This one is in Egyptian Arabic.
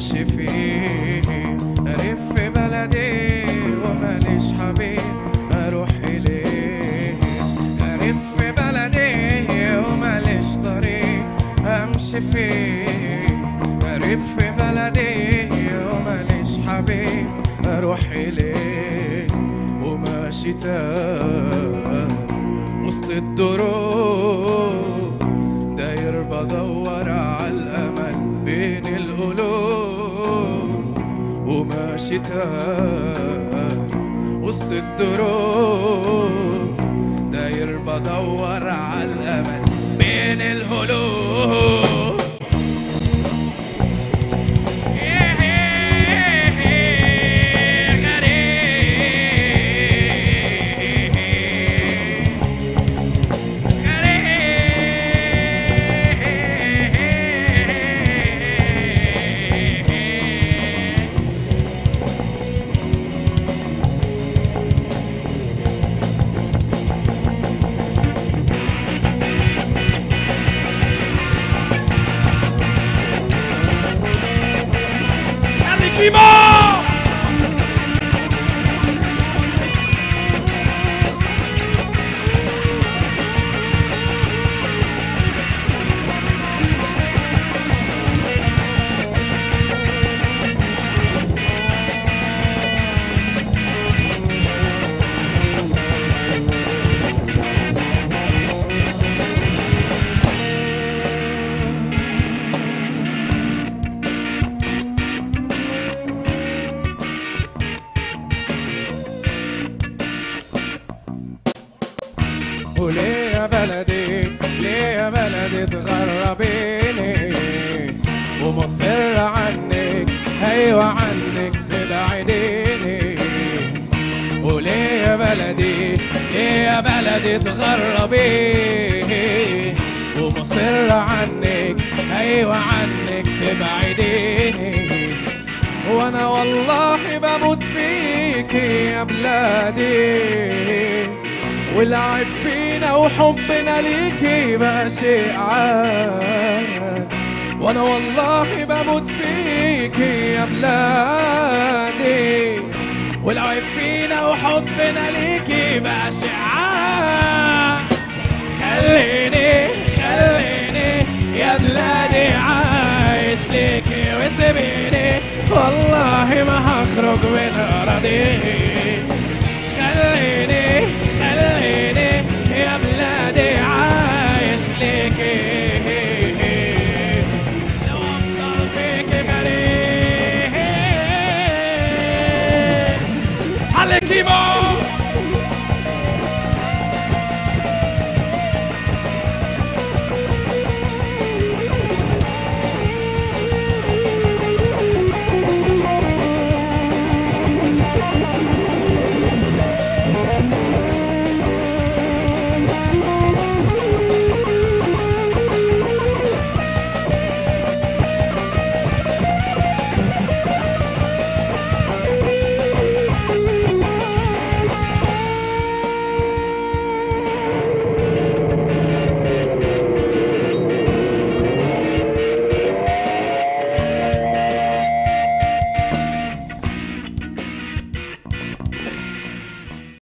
امشي فيه الف بلدي وماليش حبيب اروح اليه الف بلدي وماليش طريق امشي فيه الف بلدي وماليش حبيب اروح اليه وماشي تاه وسط الدروب داير بدور على الامل بين القلوب وماشي تاه وسط الدروب داير بدور على الامل بين القلوب غريب وليه يا بلدي ليه يا بلدي تغربيني ومصر عنك ايوه عنك تبعديني وليه يا بلدي ليه يا بلدي تغربيني ومصر عنك ايوه عنك تبعديني وانا والله بموت فيكي يا بلادي والعب فينا وحبنا ليكي بقى شيء عاد وانا والله بموت فيكي يا بلادي والعب فينا وحبنا ليكي بقى شيء عاد خليني خليني يا بلادي عايش ليكي وسيبيني والله ما هخرج من أراضيك